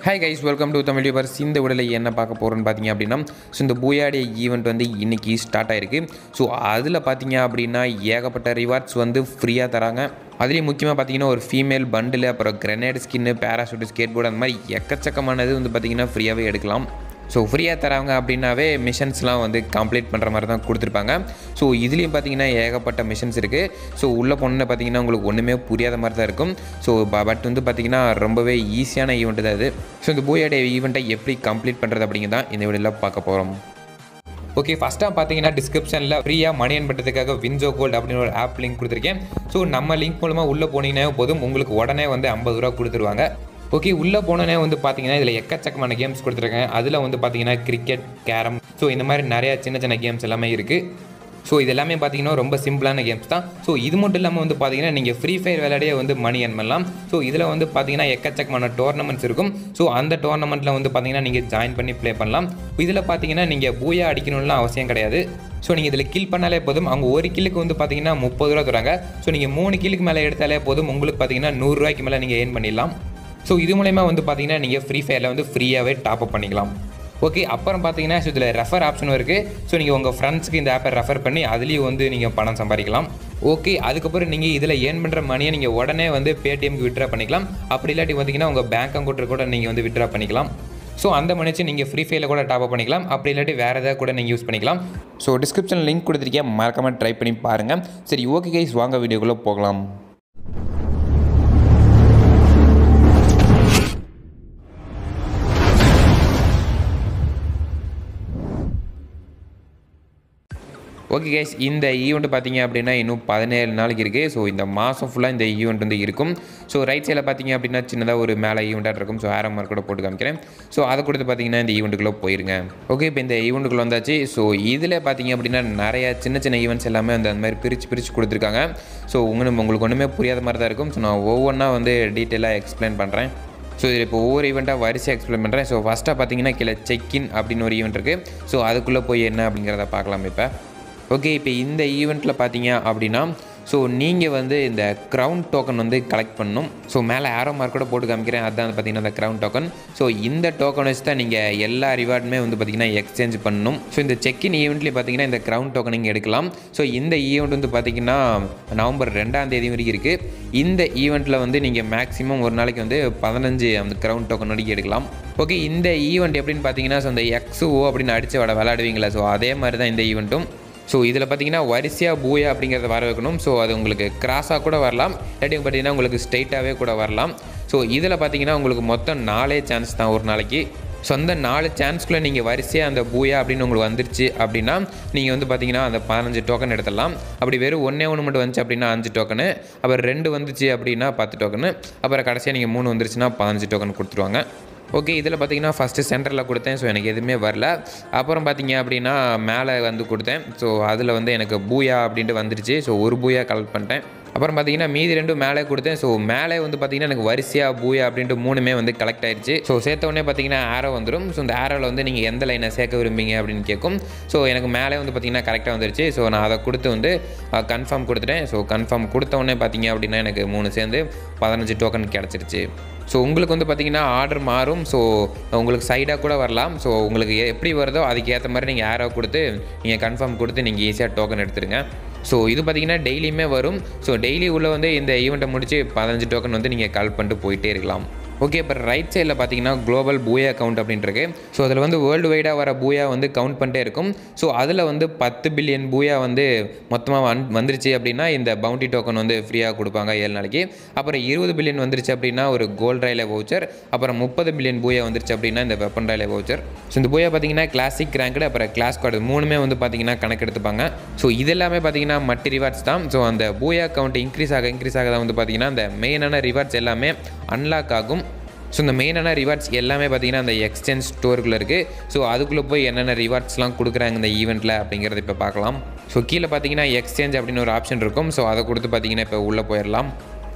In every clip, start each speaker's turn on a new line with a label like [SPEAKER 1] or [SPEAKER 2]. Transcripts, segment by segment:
[SPEAKER 1] hi guys welcome to Tamil யூபர்ஸ் இந்த உடலை என்ன பார்க்க போகிறோன்னு பார்த்தீங்க அப்படின்னா ஸோ இந்த பூயாடே ஈவெண்ட் வந்து இன்றைக்கி ஸ்டார்ட் ஆயிருக்கு ஸோ அதில் பார்த்தீங்க அப்படின்னா ஏகப்பட்ட ரிவார்ட்ஸ் வந்து ஃப்ரீயாக தராங்க அதுலேயும் முக்கியமாக பார்த்தீங்கன்னா ஒரு ஃபீமேல் பண்டில் அப்புறம் கிரனேட் ஸ்கின்னு பேராஷூட் ஸ்கேட் போர்டு அந்த மாதிரி எக்கச்சக்கமானது வந்து பார்த்தீங்கன்னா ஃப்ரீயாகவே எடுக்கலாம் ஸோ ஃப்ரீயாக தராங்க அப்படின்னாவே மிஷன்ஸ்லாம் வந்து கம்ப்ளீட் பண்ணுற மாதிரி தான் கொடுத்துருப்பாங்க ஸோ இதுலேயும் பார்த்தீங்கன்னா ஏகப்பட்ட மிஷன்ஸ் இருக்குது ஸோ உள்ளே போனோன்னு பார்த்தீங்கன்னா உங்களுக்கு ஒன்றுமே புரியாத மாதிரி தான் இருக்கும் ஸோ பட் வந்து பார்த்தீங்கன்னா ரொம்பவே ஈஸியான ஈவெண்ட் தான் இது ஸோ இந்த பூயாடே ஈவெண்ட்டை எப்படி கம்ப்ளீட் பண்ணுறது அப்படிங்கிறதான் இந்த வீடியோவில் பார்க்க போகிறோம் ஓகே ஃபஸ்ட்டாக பார்த்தீங்கன்னா டிஸ்கிரிப்ஷனில் ஃப்ரீயாக மணி earn பண்ணுறதுக்காக வின்ஜோ கோல்டு அப்படின்னு ஒரு ஆப் லிங்க் கொடுத்துருக்கேன் ஸோ நம்ம லிங்க் மூலமாக உள்ளே போனீங்கன்னா போதும் உங்களுக்கு உடனே வந்து ஐம்பது ரூபா கொடுத்துருவாங்க ஓகே உள்ளே போனோன்னே வந்து பார்த்தீங்கன்னா இதில் எக்கச்சக்கமான கேம்ஸ் கொடுத்துருக்கேன் அதில் வந்து பார்த்தீங்கன்னா கிரிக்கெட் கேரம் ஸோ இந்த மாதிரி நிறையா சின்ன சின்ன கேம்ஸ் எல்லாமே இருக்குது ஸோ இது எல்லாமே பார்த்தீங்கன்னா ரொம்ப சிம்பிளான கேம்ஸ் தான் ஸோ இது மட்டும் இல்லாமல் வந்து பார்த்தீங்கன்னா நீங்கள் ஃப்ரீ ஃபயர் விளையாடியே வந்து மணி earn பண்ணலாம் ஸோ இதில் வந்து பார்த்தீங்கன்னா எக்கச்சக்கமான டோர்னமெண்ட்ஸ் இருக்கும் ஸோ அந்த டோர்னமெண்ட்டில் வந்து பார்த்தீங்கன்னா நீங்கள் ஜாயின் பண்ணி ப்ளே பண்ணலாம் இதில் பார்த்தீங்கன்னா நீங்கள் பூயா அடிக்கணும்லாம் அவசியம் கிடையாது ஸோ நீங்கள் இதில் கில் பண்ணாலே போதும் அவங்க ஒரு கில்லுக்கு வந்து பார்த்தீங்கன்னா முப்பது ரூபா தராங்க ஸோ நீங்கள் மூணு கில்லுக்கு மேலே எடுத்தாலே போதும் உங்களுக்கு பார்த்தீங்கன்னா நூறுரூவாய்க்கு மேலே நீங்கள் ஏர்ன் பண்ணிடலாம் ஸோ இது மூலயமா வந்து பார்த்தீங்கன்னா நீங்கள் ஃப்ரீ ஃபயரில் வந்து ஃப்ரீயாகவே டாப் அப் பண்ணிக்கலாம் ஓகே அப்புறம் பார்த்தீங்கன்னா ஸோ இதில் ரெஃபர் ஆப்ஷனும் இருக்குது ஸோ நீங்கள் உங்கள் ஃப்ரெண்ட்ஸ்க்கு இந்த ஆப்பை ரெஃபர் பண்ணி அதுலேயும் வந்து நீங்கள் பணம் சம்பாதிக்கலாம் ஓகே அதுக்கப்புறம் நீங்கள் இதில் ஏர்ன் பண்ணுற மணியை நீங்கள் உடனே வந்து பேடிஎம்க்கு விட்ரா பண்ணிக்கலாம் அப்படி இல்லாட்டி பார்த்தீங்கன்னா உங்கள் பேங்க் அக்கௌண்ட்டில் கூட நீங்கள் வந்து விட்ரா பண்ணிக்கலாம் ஸோ அந்த மணிச்சு நீங்கள் ஃப்ரீ ஃபயரில் கூட டாப் அப் பண்ணிக்கலாம் அப்படி இல்லாட்டி வேறு ஏதாவது கூட நீங்கள் யூஸ் பண்ணிக்கலாம் ஸோ டிஸ்கிரிப்ஷன் லிங்க் கொடுத்துருக்கேன் மறக்காமல் ட்ரை பண்ணி பாருங்கள் சரி ஓகே கைஸ் வாங்க வீடியோக்குள்ளே போகலாம் ஓகே கேஸ் இந்த ஈவெண்ட் பார்த்தீங்க அப்படின்னா இன்னும் பதினேழு நாளைக்கு இருக்குது ஸோ இந்த மாதம் ஃபுல்லாக இந்த ஈவெண்ட் வந்து இருக்கும் ஸோ ரைட் சைடில் பார்த்தீங்க அப்படின்னா சின்னதாக ஒரு மேலே ஈவெண்ட்டாக இருக்கும் ஸோ ஆரம் மார்க் கூட போட்டு காமிக்கிறேன் ஸோ அதை கொடுத்து பார்த்தீங்கன்னா இந்த ஈவெண்ட்டுக்குள்ளே போயிருங்க ஓகே இப்போ இந்த ஈவெண்ட்டுக்குள்ளே வந்தாச்சு ஸோ இதில் பார்த்தீங்க அப்படின்னா நிறைய சின்ன சின்ன ஈவெண்ட்ஸ் எல்லாமே வந்து அந்த மாதிரி பிரித்து பிரித்து கொடுத்துருக்காங்க ஸோ உங்களுக்கு உங்களுக்கு ஒன்றுமே புரியாத மாதிரி தான் இருக்கும் ஸோ நான் ஒவ்வொன்றா வந்து டீட்டெயிலாக எக்ஸ்பிளைன் பண்ணுறேன் ஸோ இதில் இப்போ ஒவ்வொரு ஈவெண்ட்டாக வரிசையாக எக்ஸ்பிளைன் பண்ணுறேன் ஸோ ஃபஸ்ட்டாக பார்த்தீங்கன்னா கீழே செக்இன் அப்படின்னு ஒரு ஈவெண்ட் இருக்குது ஸோ அதுக்குள்ளே போய் என்ன அப்படிங்கிறத பார்க்கலாம் இப்போ ஓகே இப்போ இந்த ஈவெண்ட்டில் பார்த்தீங்க அப்படின்னா ஸோ நீங்கள் வந்து இந்த க்ரௌன் டோக்கன் வந்து கலெக்ட் பண்ணணும் ஸோ மேலே ஆரோ மார்க் கூட போட்டு காமிக்கிறேன் அதுதான் வந்து பார்த்தீங்கன்னா அந்த க்ரௌன் டோக்கன் ஸோ இந்த டோக்கன் வச்சு தான் நீங்கள் எல்லா ரிவார்டுமே வந்து பார்த்தீங்கன்னா எக்ஸ்சேஞ்ச் பண்ணணும் ஸோ இந்த செக்இன் ஈவெண்ட்லேயே பார்த்தீங்கன்னா இந்த க்ரௌன் டோக்கன் நீங்கள் எடுக்கலாம் ஸோ இந்த ஈவெண்ட் வந்து பார்த்தீங்கன்னா நவம்பர் ரெண்டாம் தேதி வரைக்கும் இருக்குது இந்த ஈவெண்ட்டில் வந்து நீங்கள் மேக்ஸிமம் ஒரு நாளைக்கு வந்து பதினஞ்சு அந்த க்ரௌன் டோக்கன் வரைக்கும் எடுக்கலாம் ஓகே இந்த ஈவெண்ட் எப்படின்னு பார்த்தீங்கன்னா ஸோ இந்த எக்ஸ் ஓ அப்படின்னு அடித்து விட விளையாடுவீங்களா ஸோ அதே மாதிரி தான் இந்த ஈவெண்ட்டும் ஸோ இதில் பார்த்தீங்கன்னா வரிசையாக பூயா அப்படிங்கிறத வர வைக்கணும் ஸோ அது உங்களுக்கு கிராஸாக கூட வரலாம் இல்லாட்டி பார்த்தீங்கன்னா உங்களுக்கு ஸ்ட்ரைட்டாகவே கூட வரலாம் ஸோ இதில் பார்த்தீங்கன்னா உங்களுக்கு மொத்தம் நாலே சான்ஸ் தான் ஒரு நாளைக்கு ஸோ அந்த நாலு சான்ஸ்குள்ளே நீங்கள் வரிசையாக அந்த பூயா அப்படின்னு உங்களுக்கு வந்துருச்சு அப்படின்னா நீங்கள் வந்து பார்த்தீங்கன்னா அந்த பதினஞ்சு டோக்கன் எடுத்துடலாம் அப்படி வெறும் ஒன்றே ஒன்று மட்டும் வந்துச்சு அப்படின்னா அஞ்சு டோக்கனு அப்புறம் ரெண்டு வந்துச்சு அப்படின்னா பத்து டோக்கனு அப்புறம் கடைசியாக நீங்கள் மூணு வந்துருச்சுன்னா பதினஞ்சு டோக்கன் கொடுத்துருவாங்க ஓகே இதில் பார்த்தீங்கன்னா ஃபஸ்ட்டு சென்டரில் கொடுத்தேன் ஸோ எனக்கு எதுவுமே வரல அப்புறம் பார்த்தீங்க அப்படின்னா மேலே வந்து கொடுத்தேன் ஸோ அதில் வந்து எனக்கு பூயா அப்படின்ட்டு வந்துருச்சு ஸோ ஒரு பூயா கலெக்ட் பண்ணிட்டேன் அப்புறம் பார்த்தீங்கன்னா மீதி ரெண்டும் மேலே கொடுத்தேன் ஸோ மேலே வந்து பார்த்தீங்கன்னா எனக்கு வரிசையாக பூயா அப்படின்ட்டு மூணுமே வந்து கலெக்ட் ஆயிடுச்சு ஸோ சேர்த்த உடனே பார்த்தீங்கன்னா ஆரோ வந்துடும் ஸோ இந்த ஆரோவில் வந்து நீங்கள் எந்த லைனை சேர்க்க விரும்புங்க அப்படின்னு கேட்கும் ஸோ எனக்கு மேலே வந்து பார்த்தீங்கன்னா கரெக்டாக வந்துருச்சு ஸோ நான் அதை கொடுத்து வந்து கன்ஃபார்ம் கொடுத்துட்டேன் ஸோ கன்ஃபார்ம் கொடுத்த உடனே பார்த்தீங்க அப்படின்னா எனக்கு மூணு சேர்ந்து பதினஞ்சு டோக்கன் கிடச்சிருச்சு ஸோ உங்களுக்கு வந்து பார்த்தீங்கன்னா ஆர்டர் மாறும் ஸோ உங்களுக்கு சைடாக கூட வரலாம் ஸோ உங்களுக்கு எப்படி வருதோ அதுக்கு ஏற்ற மாதிரி நீங்கள் ஆரோ கொடுத்து நீங்கள் கன்ஃபார்ம் கொடுத்து நீங்கள் ஈஸியாக டோக்கன் எடுத்துருங்க ஸோ இது பார்த்தீங்கன்னா டெய்லியுமே வரும் ஸோ டெய்லி உள்ளே வந்து இந்த ஈவெண்ட்டை முடிச்சு பதினஞ்சு டோக்கன் வந்து நீங்கள் கால் பண்ணிட்டு போயிட்டே இருக்கலாம் ஓகே இப்போ ரைட் சைடில் பார்த்தீங்கன்னா குளோபல் பூயா கவுண்ட் அப்படின்ட்டு ஸோ அதில் வந்து வேர்ல்டு வைடாக வர பூயா வந்து கவுண்ட் பண்ணிட்டே இருக்கும் ஸோ அதில் வந்து பத்து பில்லியன் பூயா வந்து மொத்தமாக வந் வந்துருச்சு அப்படின்னா இந்த பவுண்டி டோக்கன் வந்து ஃப்ரீயாக கொடுப்பாங்க ஏழு நாளைக்கு அப்புறம் இருபது பில்லியன் வந்துருச்சு அப்படின்னா ஒரு கோல்ட் ரயிலே வவுச்சர் அப்புறம் முப்பது பில்லியன் பூயா வந்துருச்சு அப்படின்னா இந்த வெப்பன் ரயிலே வவுச்சர் ஸோ இந்த பூயா பார்த்தீங்கன்னா கிளாசிக் ரேங்க்டு அப்புறம் கிளாஸ் கார்டு மூணுமே வந்து பார்த்தீங்கன்னா கணக்கு எடுத்துப்பாங்க ஸோ இது எல்லாமே பார்த்தீங்கன்னா மட்டி ரிவார்ட்ஸ் தான் ஸோ அந்த பூயா கவுண்ட் இன்க்ரீஸ் ஆக இன்க்ரீஸ் ஆக தான் வந்து பார்த்தீங்கன்னா அந்த மெயினான ரிவார்ட்ஸ் எல்லாமே அன்லாக் ஆகும் ஸோ இந்த மெயினான ரிவார்ட்ஸ் எல்லாமே பார்த்தீங்கன்னா அந்த எக்ஸ்சேஞ்ச் ஸ்டோருக்குள்ளே இருக்குது ஸோ அதுக்குள்ளே போய் என்னென்ன ரிவார்ட்ஸ்லாம் கொடுக்குறாங்க இந்த ஈவெண்ட்டில் அப்படிங்கிறத இப்போ பார்க்கலாம் ஸோ கீழே பார்த்தீங்கன்னா எக்ஸ்சேஞ்ச் அப்படின்னு ஒரு ஆப்ஷன் இருக்கும் ஸோ அதை கொடுத்து பார்த்தீங்கன்னா இப்போ உள்ளே போயிடலாம்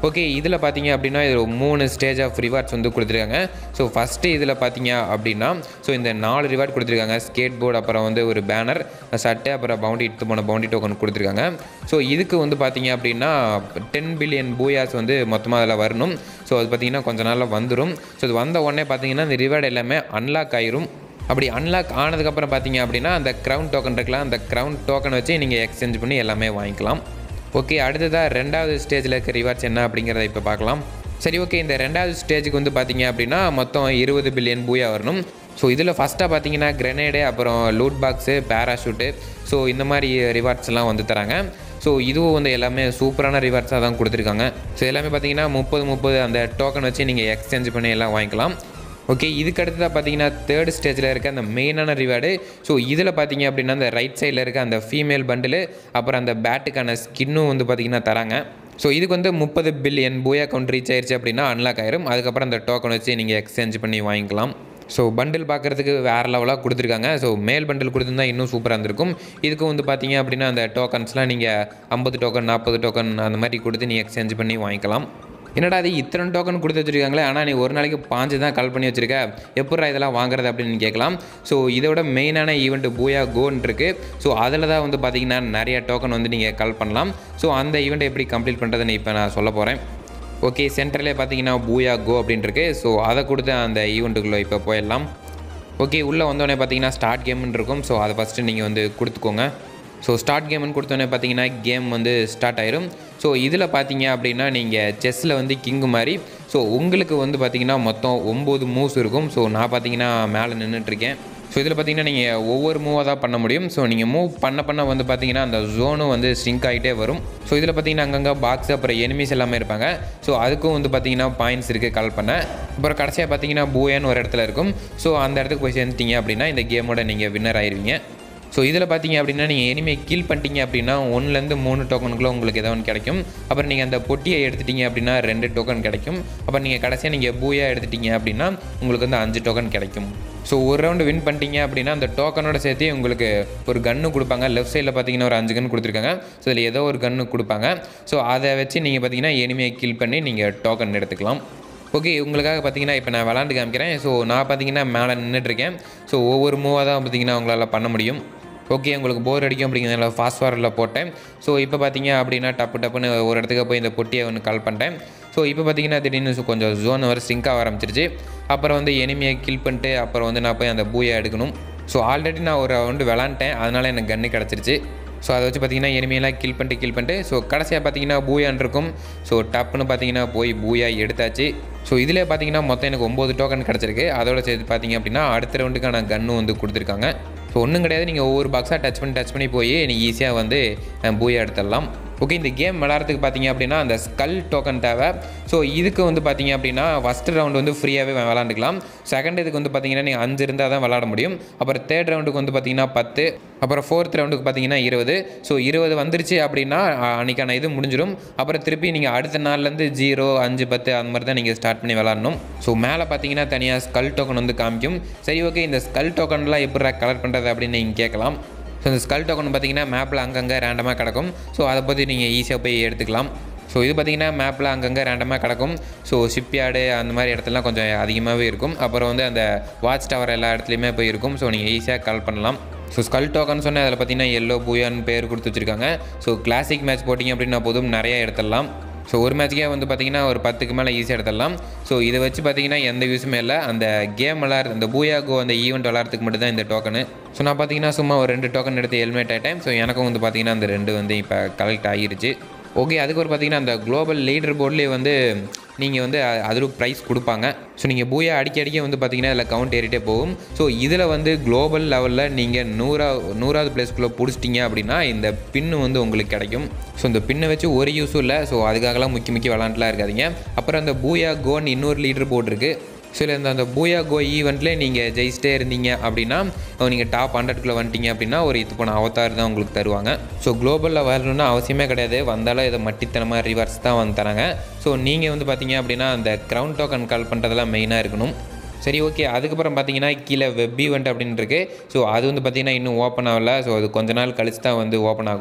[SPEAKER 1] ஓகே இதில் பார்த்தீங்க அப்படின்னா இது ஒரு மூணு ஸ்டேஜ் ஆஃப் ரிவார்ட்ஸ் வந்து கொடுத்துருக்காங்க ஸோ ஃபஸ்ட்டு இதில் பார்த்தீங்க அப்படின்னா ஸோ இந்த நாலு ரிவார்ட் கொடுத்துருக்காங்க ஸ்கேட் போர்டு அப்புறம் வந்து ஒரு பேனர் சட்டை அப்புறம் பவுண்டி எடுத்து போன பவுண்டி டோக்கன் கொடுத்துருக்காங்க ஸோ இதுக்கு வந்து பார்த்தீங்க அப்படின்னா டென் பில்லியன் பூயாஸ் வந்து மொத்தமாக அதில் வரணும் ஸோ அது பார்த்தீங்கன்னா கொஞ்ச நாளில் வந்துடும் ஸோ இது வந்த உடனே பார்த்தீங்கன்னா இந்த ரிவார்டு எல்லாமே அன்லாக் ஆயிரும் அப்படி அன்லாக் ஆனதுக்கப்புறம் பார்த்தீங்க அப்படின்னா அந்த க்ரௌன் டோக்கன் இருக்கலாம் அந்த க்ரௌன் டோக்கன் வச்சு நீங்கள் எக்ஸ்சேஞ்ச் பண்ணி எல்லாமே வாங்கிக்கலாம் ஓகே அடுத்ததாக ரெண்டாவது ஸ்டேஜில் இருக்க ரிவார்ட்ஸ் என்ன அப்படிங்கிறத இப்போ பார்க்கலாம் சரி ஓகே இந்த ரெண்டாவது ஸ்டேஜுக்கு வந்து பார்த்தீங்க அப்படின்னா மொத்தம் இருபது பில்லியன் பூயா வரணும் ஸோ இதில் ஃபஸ்ட்டாக பார்த்தீங்கன்னா கிரெனேடு அப்புறம் லூட் பாக்ஸு பேராஷூட்டு ஸோ இந்த மாதிரி ரிவார்ட்ஸ் எல்லாம் வந்து தராங்க ஸோ இதுவும் வந்து எல்லாமே சூப்பரான ரிவார்ட்ஸாக தான் கொடுத்துருக்காங்க ஸோ எல்லாமே பார்த்தீங்கன்னா முப்பது முப்பது அந்த டோக்கன் வச்சு நீங்கள் எக்ஸ்சேஞ்ச் பண்ணி எல்லாம் வாங்கிக்கலாம் ஓகே இதுக்கு அடுத்ததாக பார்த்தீங்கன்னா தேர்ட் ஸ்டேஜில் இருக்க அந்த மெயினான ரிவார்டு ஸோ இதில் பார்த்தீங்க அப்படின்னா அந்த ரைட் சைடில் இருக்க அந்த ஃபீமேல் பண்டிலு அப்புறம் அந்த பேட்டுக்கான ஸ்கின்னும் வந்து பார்த்தீங்கன்னா தராங்க ஸோ இதுக்கு வந்து முப்பது பில்லியன் பூயா கவுண்ட் ரீச் ஆயிருச்சு அப்படின்னா அன்லாக் ஆயிரும் அதுக்கப்புறம் அந்த டோக்கன் வச்சு நீங்கள் எக்ஸ்சேஞ்ச் பண்ணி வாங்கிக்கலாம் ஸோ பண்டில் பார்க்குறதுக்கு வேறு லெவலாக கொடுத்துருக்காங்க ஸோ மேல் பண்டில் கொடுத்துருந்தா இன்னும் சூப்பராக இருந்திருக்கும் இதுக்கு வந்து பார்த்தீங்க அப்படின்னா அந்த டோக்கன்ஸ்லாம் நீங்கள் ஐம்பது டோக்கன் நாற்பது டோக்கன் அந்த மாதிரி கொடுத்து நீங்கள் எக்ஸ்சேஞ்ச் பண்ணி வாங்கிக்கலாம் என்னடா அது இத்தனை டோக்கன் கொடுத்து வச்சிருக்காங்களே ஆனால் நீ ஒரு நாளைக்கு பாஞ்சு தான் கால் பண்ணி வச்சிருக்க எப்படா இதெல்லாம் வாங்குறது அப்படின்னு கேட்கலாம் ஸோ இதோட மெயினான ஈவெண்ட் பூயா கோன் இருக்குது ஸோ அதில் தான் வந்து பார்த்தீங்கன்னா நிறைய டோக்கன் வந்து நீங்கள் கால் பண்ணலாம் ஸோ அந்த ஈவெண்ட்டை எப்படி கம்ப்ளீட் பண்ணுறதுன்னு இப்போ நான் சொல்ல போகிறேன் ஓகே சென்டர்லேயே பார்த்தீங்கன்னா பூயா கோ அப்படின்னு இருக்கு ஸோ அதை கொடுத்து அந்த ஈவெண்ட்டுக்குள்ளே இப்போ போயிடலாம் ஓகே உள்ளே வந்தோடனே பார்த்தீங்கன்னா ஸ்டார்ட் கேம்னு இருக்கும் ஸோ அதை ஃபஸ்ட்டு நீங்கள் வந்து கொடுத்துக்கோங்க ஸோ ஸ்டார்ட் கேம்னு கொடுத்தோன்னே பார்த்தீங்கன்னா கேம் வந்து ஸ்டார்ட் ஆயிரும் ஸோ இதில் பார்த்தீங்க அப்படின்னா நீங்கள் செஸ்ஸில் வந்து கிங்கு மாதிரி ஸோ உங்களுக்கு வந்து பார்த்தீங்கன்னா மொத்தம் ஒம்பது மூவ்ஸ் இருக்கும் ஸோ நான் பார்த்தீங்கன்னா மேலே நின்றுட்டுருக்கேன் ஸோ இதில் பார்த்தீங்கன்னா நீங்கள் ஒவ்வொரு மூவாக தான் பண்ண முடியும் ஸோ நீங்கள் மூவ் பண்ண பண்ண வந்து பார்த்தீங்கன்னா அந்த ஜோனும் வந்து ஸ்ட்ரிங்க் ஆகிட்டே வரும் ஸோ இதில் பார்த்தீங்கன்னா அங்கங்கே பாக்ஸ் அப்புறம் எனிமீஸ் எல்லாமே இருப்பாங்க ஸோ அதுக்கும் வந்து பார்த்தீங்கன்னா பாயிண்ட்ஸ் இருக்குது கால் பண்ண அப்புறம் கடைசியாக பார்த்தீங்கன்னா பூயான்னு ஒரு இடத்துல இருக்கும் ஸோ அந்த இடத்துக்கு போய் சேர்ந்துட்டீங்க அப்படின்னா இந்த கேமோட நீங்கள் வின்னர் ஆயிருவீங்க ஸோ இதில் பார்த்தீங்க அப்படின்னா நீங்கள் எனிமே கில் பண்ணிட்டீங்க அப்படின்னா ஒன்றுலேருந்து மூணு டோக்கனுக்குள்ள உங்களுக்கு ஏதோ ஒன்று கிடைக்கும் அப்புறம் நீங்கள் அந்த பொட்டியை எடுத்துட்டீங்க அப்படின்னா ரெண்டு டோக்கன் கிடைக்கும் அப்புறம் நீங்கள் கடைசியாக நீங்கள் பூயா எடுத்துட்டீங்க அப்படின்னா உங்களுக்கு வந்து அஞ்சு டோக்கன் கிடைக்கும் ஸோ ஒரு ரவுண்டு வின் பண்ணிட்டீங்க அப்படின்னா அந்த டோக்கனோட சேர்த்து உங்களுக்கு ஒரு கன்று கொடுப்பாங்க லெஃப்ட் சைடில் பார்த்தீங்கன்னா ஒரு அஞ்சு கன் கொடுத்துருக்காங்க ஸோ இதில் ஏதோ ஒரு கன்று கொடுப்பாங்க ஸோ அதை வச்சு நீங்கள் பார்த்தீங்கன்னா எனிமையை கில் பண்ணி நீங்கள் டோக்கன் எடுத்துக்கலாம் ஓகே உங்களுக்காக பார்த்தீங்கன்னா இப்போ நான் விளாண்டு காமிக்கிறேன் ஸோ நான் பார்த்தீங்கன்னா மேலே நின்றுட்டுருக்கேன் ஸோ ஒவ்வொரு மூவாக தான் பார்த்தீங்கன்னா உங்களால் பண்ண முடியும் ஓகே உங்களுக்கு போர் அடிக்கும் அப்படிங்கிறதுனால ஃபாஸ்ட் ஃபார்வர்டில் போட்டேன் ஸோ இப்போ பார்த்தீங்க அப்படின்னா டப்பு டப்புன்னு ஒரு இடத்துக்கு போய் இந்த பொட்டியை ஒன்று கால் பண்ணிட்டேன் ஸோ இப்போ பார்த்தீங்கன்னா திடீர்னு கொஞ்சம் ஜோன் வர சிங்க் ஆக ஆரம்பிச்சிருச்சு அப்புறம் வந்து எனிமையை கில் பண்ணிட்டு அப்புறம் வந்து நான் போய் அந்த பூயை எடுக்கணும் ஸோ ஆல்ரெடி நான் ஒரு ரவுண்டு விளாண்டேன் அதனால் எனக்கு கன்று கிடச்சிருச்சு ஸோ அதை வச்சு பார்த்தீங்கன்னா எனிமையெல்லாம் கில் பண்ணிட்டு கில் பண்ணிட்டு ஸோ கடைசியாக பார்த்தீங்கன்னா பூயான் இருக்கும் ஸோ டப்புன்னு பார்த்தீங்கன்னா போய் பூயா எடுத்தாச்சு ஸோ இதில் பார்த்தீங்கன்னா மொத்தம் எனக்கு ஒம்பது டோக்கன் கிடச்சிருக்கு அதோட சேர்த்து பார்த்தீங்க அப்படின்னா அடுத்த ரவுண்டுக்கான கன்னும் வந்து கொடுத்துருக்காங்க ஸோ ஒன்றும் கிடையாது நீங்கள் ஒவ்வொரு பாக்ஸாக டச் பண்ணி டச் பண்ணி போய் நீங்கள் ஈஸியாக வந்து அஹ், பூயா எடுத்துடலாம் ஓகே இந்த கேம் விளாட்றதுக்கு பார்த்தீங்க அப்படின்னா அந்த ஸ்கல் டோக்கன் தேவை ஸோ இதுக்கு வந்து பார்த்தீங்க அப்படின்னா ஃபஸ்ட் ரவுண்டு வந்து ஃப்ரீயாகவே விளாண்டுக்கலாம் செகண்ட் இதுக்கு வந்து பார்த்தீங்கன்னா நீங்கள் அஞ்சு இருந்தால் தான் விளாட முடியும் அப்புறம் தேர்ட் ரவுண்டுக்கு வந்து பார்த்தீங்கன்னா பத்து அப்புறம் ஃபோர்த் ரவுண்டுக்கு பார்த்தீங்கன்னா இருபது ஸோ இருபது வந்துருச்சு அப்படின்னா அஹ், அன்னைக்கான இது முடிஞ்சிடும் அப்புறம் திருப்பி நீங்கள் அடுத்த நாள்லேருந்து ஜீரோ அஞ்சு பத்து அந்த மாதிரி தான் நீங்கள் ஸ்டார்ட் பண்ணி விளாடணும் ஸோ மேலே பார்த்தீங்கன்னா தனியாக ஸ்கல் டோக்கன் வந்து காமிக்கும் சரி ஓகே இந்த ஸ்கல் டோக்கன்லாம் எப்படி கலெக்ட் பண்ணுறது அப்படின்னு நீங்கள் கேட்கலாம் ஸோ இந்த ஸ்கல் டோக்கன் பார்த்தீங்கன்னா மேப்பில் அங்கங்கே ரேண்டமாக கிடக்கும் ஸோ அதை பற்றி நீங்கள் ஈஸியாக போய் எடுத்துக்கலாம் ஸோ இது பார்த்தீங்கன்னா மேப்பில் அங்கங்கே ரேண்டமாக கிடக்கும் ஸோ ஷிப்யார்டு அந்த மாதிரி இடத்துலலாம் கொஞ்சம் அதிகமாகவே இருக்கும் அப்புறம் வந்து அந்த வாட்ச் டவர் எல்லா இடத்துலையுமே போய் இருக்கும் ஸோ நீங்கள் ஈஸியாக கால் பண்ணலாம் ஸோ ஸ்கல் டோக்கன் சொன்னால் அதில் பார்த்தீங்கன்னா எல்லோ பூயான்னு பேர் கொடுத்து வச்சுருக்காங்க ஸோ கிளாசிக் மேட்ச் போட்டிங்க அப்படின்னா போதும் நிறைய எடுத்துடலாம் ஸோ ஒரு மேட்ச்க்கே வந்து பார்த்தீங்கன்னா ஒரு பத்துக்கு மேலே ஈஸியாக எடுத்துடலாம் ஸோ இதை வச்சு பார்த்தீங்கன்னா எந்த யூஸுமே இல்லை அந்த கேம் விளாட்ற அந்த பூயா கோ அந்த ஈவெண்ட் விளாட்றதுக்கு மட்டும் தான் இந்த டோக்கனு ஸோ நான் பார்த்தீங்கன்னா சும்மா ஒரு ரெண்டு டோக்கன் எடுத்து ஹெல்மெட் ஆகிட்டேன் ஸோ எனக்கும் வந்து பார்த்தீங்கன்னா அந்த ரெண்டு வந்து இப்போ கலெக்ட் ஆகிருச்சு ஓகே அதுக்கு ஒரு பார்த்தீங்கன்னா அந்த குளோபல் லீடர் போர்ட்லேயே வந்து நீங்கள் வந்து அ- அதில் ப்ரைஸ் கொடுப்பாங்க ஸோ நீங்கள் பூயா அடிக்க அடிக்க வந்து பார்த்தீங்கன்னா அதில் கவுண்ட் ஏறிட்டே போகும் ஸோ இதில் வந்து குளோபல் லெவலில் நீங்கள் நூறா நூறாவது பிளேஸ்க்குள்ளே பிடிச்சிட்டிங்க அப்படின்னா இந்த பின்னு வந்து உங்களுக்கு கிடைக்கும் ஸோ இந்த பின்னை வச்சு ஒரு யூஸும் இல்லை ஸோ அதுக்காகலாம் முக்கி முக்கி விளாண்டுலாம் இருக்காதீங்க அப்புறம் அந்த பூயா கோன் இன்னொரு லீடர் போர்டு இருக்குது ஸோ இல்லை இந்த அந்த பூயா கோ ஈவெண்ட்லேயே நீங்கள் ஜெயிச்சிட்டே இருந்தீங்க அப்படின்னா நீங்கள் டாப் ஹண்ட்ரட்குள்ளே வந்துட்டீங்க அப்படின்னா ஒரு இது போன அவதார் தான் உங்களுக்கு தருவாங்க ஸோ குளோபலில் வரணும்னு அவசியமே கிடையாது வந்தாலும் இதை மட்டித்தனமாக ரிவர்ஸ் தான் வந்து தராங்க ஸோ நீங்கள் வந்து பார்த்தீங்க அப்படின்னா அந்த க்ரௌன் டோக்கன் கால் பண்ணுறதெல்லாம் மெயினாக இருக்கணும் சரி ஓகே அதுக்கப்புறம் பார்த்தீங்கன்னா கீழே வெப் ஈவெண்ட் அப்படின்னு இருக்கு ஸோ அது வந்து பார்த்தீங்கன்னா இன்னும் ஓப்பன் ஆகல ஸோ அது கொஞ்ச நாள் கழிச்சு தான் வந்து ஓப்பன் ஆகும்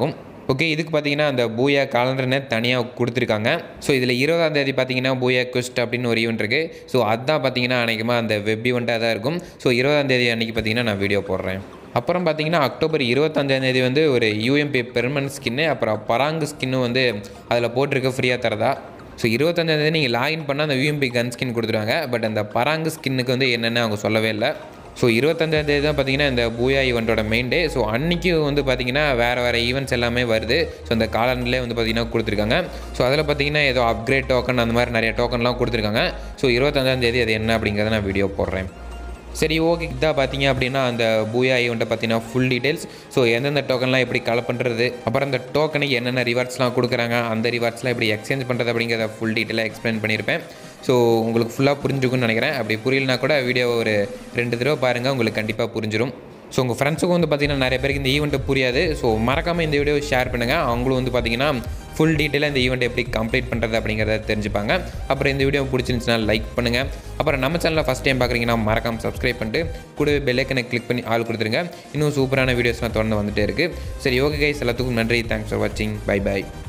[SPEAKER 1] ஓகே இதுக்கு பார்த்தீங்கன்னா அந்த பூயா காலண்டர்னு தனியாக கொடுத்துருக்காங்க ஸோ இதில் இருபதாம் தேதி பார்த்தீங்கன்னா பூயா குஸ்ட் அப்படின்னு ஒரு ஈவெண்ட் இருக்குது ஸோ அதுதான் பார்த்தீங்கன்னா அன்றைக்குமா அந்த வெப் ஈவெண்ட்டாக தான் இருக்கும் ஸோ இருபதாம் தேதி அன்றைக்கி பார்த்தீங்கன்னா நான் வீடியோ போடுறேன் அப்புறம் பார்த்தீங்கன்னா அக்டோபர் இருபத்தஞ்சாம் தேதி வந்து ஒரு யூஎம்பி பெர்மனன்ட் ஸ்கின்னு அப்புறம் பராங்கு ஸ்கின்னும் வந்து அதில் போட்டிருக்க ஃப்ரீயாக தரதா ஸோ இருபத்தஞ்சாம் தேதி நீங்கள் லாகின் பண்ணால் அந்த யூஎம்பி கன் ஸ்கின் கொடுத்துருவாங்க பட் அந்த பராங்கு ஸ்கின்னுக்கு வந்து என்னென்னு அவங்க சொல்லவே இல்லை ஸோ இருபத்தஞ்சாம் தேதி தான் பார்த்தீங்கன்னா இந்த பூயா ஈவெண்ட்டோட மெயின் டே ஸோ அன்றைக்கி வந்து பார்த்தீங்கன்னா வேறு வேறு ஈவெண்ட்ஸ் எல்லாமே வருது ஸோ இந்த காலண்டர்லேயே வந்து பார்த்தீங்கன்னா கொடுத்துருக்காங்க ஸோ அதில் பார்த்தீங்கன்னா ஏதோ அப்கிரேட் டோக்கன் அந்த மாதிரி நிறைய டோக்கன்லாம் கொடுத்துருக்காங்க ஸோ இருபத்தஞ்சாம் தேதி அது என்ன அப்படிங்கிறத நான் வீடியோ போடுறேன் சரி ஓகே இதான் பார்த்தீங்க அப்படின்னா அந்த பூயா ஈவெண்ட்டை பார்த்தீங்கன்னா ஃபுல் டீட்டெயில்ஸ் ஸோ எந்தெந்த டோக்கன்லாம் எப்படி கலெக்ட் பண்ணுறது அப்புறம் அந்த டோக்கனுக்கு என்னென்ன ரிவார்ட்ஸ்லாம் கொடுக்குறாங்க அந்த ரிவார்ட்ஸ்லாம் எப்படி எக்ஸ்சேஞ்ச் பண்ணுறது அப்படிங்கிறத ஃபுல் டீட்டெயிலாக எக்ஸ்பிளைன் பண்ணியிருப்பேன் ஸோ உங்களுக்கு ஃபுல்லாக புரிஞ்சுக்கும்னு நினைக்கிறேன் அப்படி புரியலனா கூட வீடியோ ஒரு ரெண்டு தடவை பாருங்கள் உங்களுக்கு கண்டிப்பாக புரிஞ்சிடும் ஸோ உங்கள் ஃப்ரெண்ட்ஸுக்கும் வந்து பார்த்தீங்கன்னா நிறைய பேருக்கு இந்த ஈவெண்ட்டு புரியாது ஸோ மறக்காமல் இந்த வீடியோ ஷேர் பண்ணுங்கள் அவங்களும் வந்து பார்த்தீங்கன்னா ஃபுல் டீட்டெயிலாக இந்த ஈவெண்ட் எப்படி கம்ப்ளீட் பண்ணுறது அப்படிங்கிறத தெரிஞ்சுப்பாங்க அப்புறம் இந்த வீடியோ பிடிச்சிருந்துச்சுன்னா லைக் பண்ணுங்கள் அப்புறம் நம்ம சேனலில் ஃபஸ்ட் டைம் பார்க்குறீங்கன்னா மறக்காமல் சப்ஸ்கிரைப் பண்ணிட்டு கூடவே பெல்லைக்கனை கிளிக் பண்ணி ஆள் கொடுத்துருங்க இன்னும் சூப்பரான வீடியோஸ்லாம் தொடர்ந்து வந்துட்டே இருக்குது சரி ஓகே கைஸ் எல்லாத்துக்கும் நன்றி தேங்க்ஸ் ஃபார் வாட்சிங் பை பை